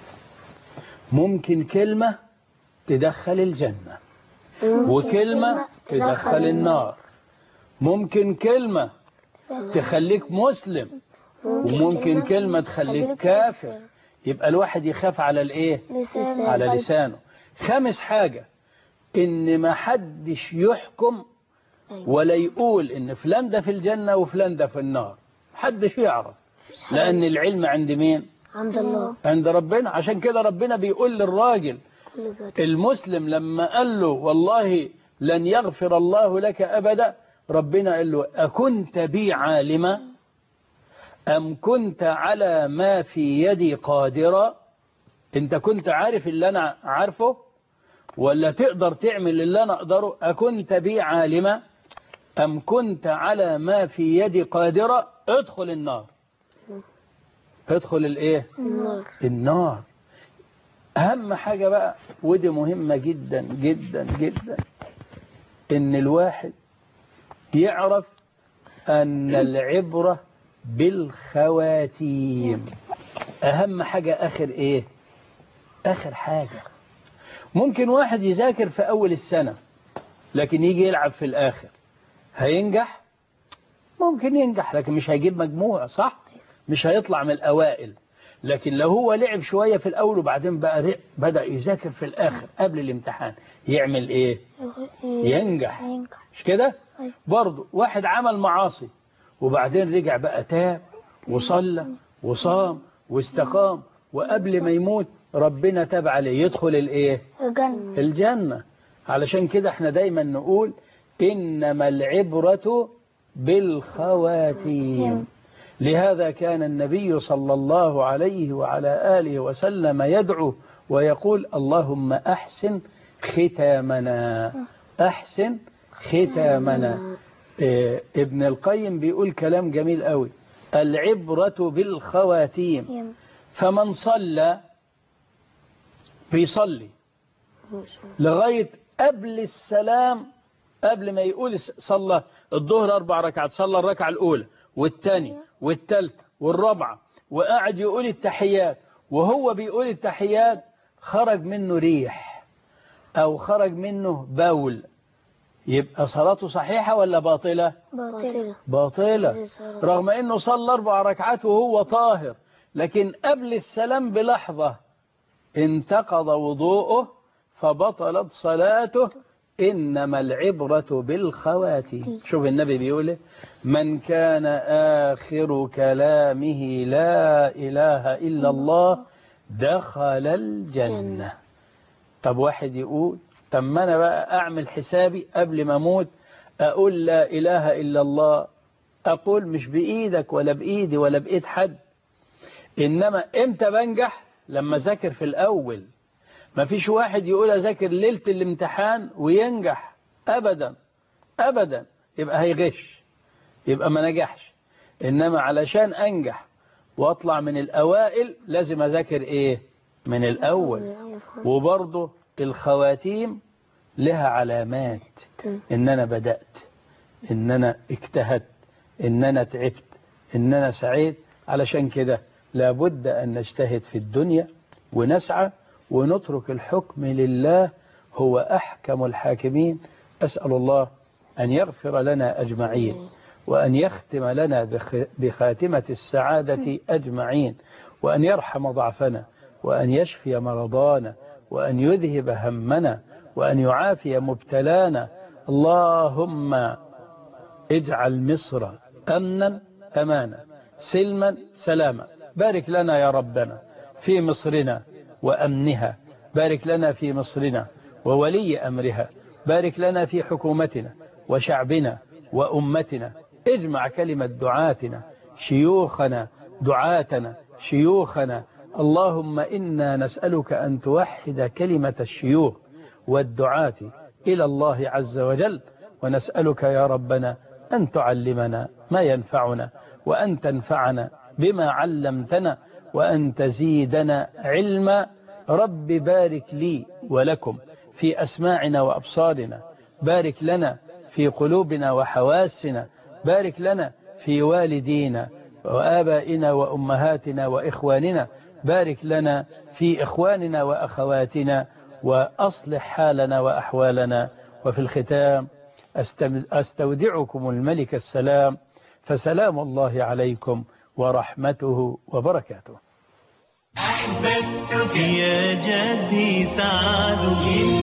ممكن كلمة تدخل الجنة وكلمة تدخل النار ممكن كلمة تخليك مسلم وممكن كلمة تخليك كافر يبقى الواحد يخاف على الايه لسانه. على لسانه خامس حاجة ان ما حدش يحكم ولا يقول ان فلان ده في الجنة وفلان ده في النار حدش يعرف لان العلم عند مين عند الله عند ربنا عشان كده ربنا بيقول للراجل كل ذات المسلم لما قال له والله لن يغفر الله لك أبدا ربنا قال له أكنت بي عالما أم كنت على ما في يدي قادرا أنت كنت عارف اللي أنا عارفه ولا تقدر تعمل اللي أنا أقدره أكنت بي عالما أم كنت على ما في يدي قادرا ادخل النار ادخل الايه النار النار أهم حاجة بقى ودي مهمة جدا جدا جدا إن الواحد يعرف أن العبرة بالخواتيم أهم حاجة آخر إيه آخر حاجة ممكن واحد يذاكر في أول السنة لكن يجي يلعب في الآخر هينجح ممكن ينجح لكن مش هيجيب مجموع صح مش هيطلع من الأوائل لكن لو هو لعب شوية في الأول وبعدين بقى رق- بدأ يذاكر في الآخر قبل الامتحان يعمل إيه ينجح ينجح مش كده أيوة. برضه واحد عمل معاصي وبعدين رجع بقى تاب وصلى وصام واستقام وقبل ما يموت ربنا تاب عليه يدخل الايه الجنة الجنة علشان كده احنا دايما نقول إنما العبرة بالخواتيم لهذا كان النبي صلى الله عليه وعلى آله وسلم يدعو ويقول اللهم أحسن ختامنا أحسن ختامنا إيه، ابن القيم بيقول كلام جميل قوي العبرة بالخواتيم فمن صلى بيصلي لغاية قبل السلام قبل ما يقول صلى الظهر أربع ركعات صلى الركعة الأولى والثانية والثالثة والرابعة وقاعد يقول التحيات وهو بيقول التحيات خرج منه ريح أو خرج منه بول يبقى صلاته صحيحة ولا باطلة باطلة باطلة رغم أنه صلى أربع ركعات وهو طاهر لكن قبل السلام بلحظة انتقض وضوءه فبطلت صلاته إنما العبرة بالخواتيم شوف النبي بيقول إيه؟ من كان آخر كلامه لا إله إلا الله دخل الجنة طب واحد يقول طب ما أنا بقى أعمل حسابي قبل ما أموت أقول لا إله إلا الله أقول مش بإيدك ولا بإيدي ولا بإيد حد إنما إمتى بنجح لما ذاكر في الأول ما فيش واحد يقول أذاكر ليلة الامتحان وينجح أبدا أبدا يبقى هيغش يبقى ما نجحش إنما علشان أنجح وأطلع من الأوائل لازم أذاكر إيه من الأول وبرضه الخواتيم لها علامات إن أنا بدأت إن أنا اجتهدت إن أنا تعبت إن أنا سعيت علشان كده لابد أن نجتهد في الدنيا ونسعى ونترك الحكم لله هو أحكم الحاكمين أسأل الله أن يغفر لنا أجمعين وأن يختم لنا بخ- بخاتمة السعادة أجمعين وأن يرحم ضعفنا وأن يشفي مرضانا وأن يذهب همنا وأن يعافي مبتلانا اللهم اجعل مصر أمنا أمانا سلما سلاما بارك لنا يا ربنا في مصرنا وأمنها بارك لنا في مصرنا وولي أمرها بارك لنا في حكومتنا وشعبنا وأمتنا اجمع كلمة دعاتنا شيوخنا دعاتنا شيوخنا اللهم إنا نسألك أن توحد كلمة الشيوخ والدعاة إلى الله عز وجل ونسألك يا ربنا أن تعلمنا ما ينفعنا وأن تنفعنا بما علمتنا وأن تزيدنا علما رب بارك لي ولكم في أسماعنا وأبصارنا بارك لنا في قلوبنا وحواسنا بارك لنا في والدينا وآبائنا وأمهاتنا وإخواننا بارك لنا في إخواننا وأخواتنا وأصلح حالنا وأحوالنا وفي الختام أستودعكم الملك السلام فسلام الله عليكم ورحمته وبركاته أحببتك يا جدي سعد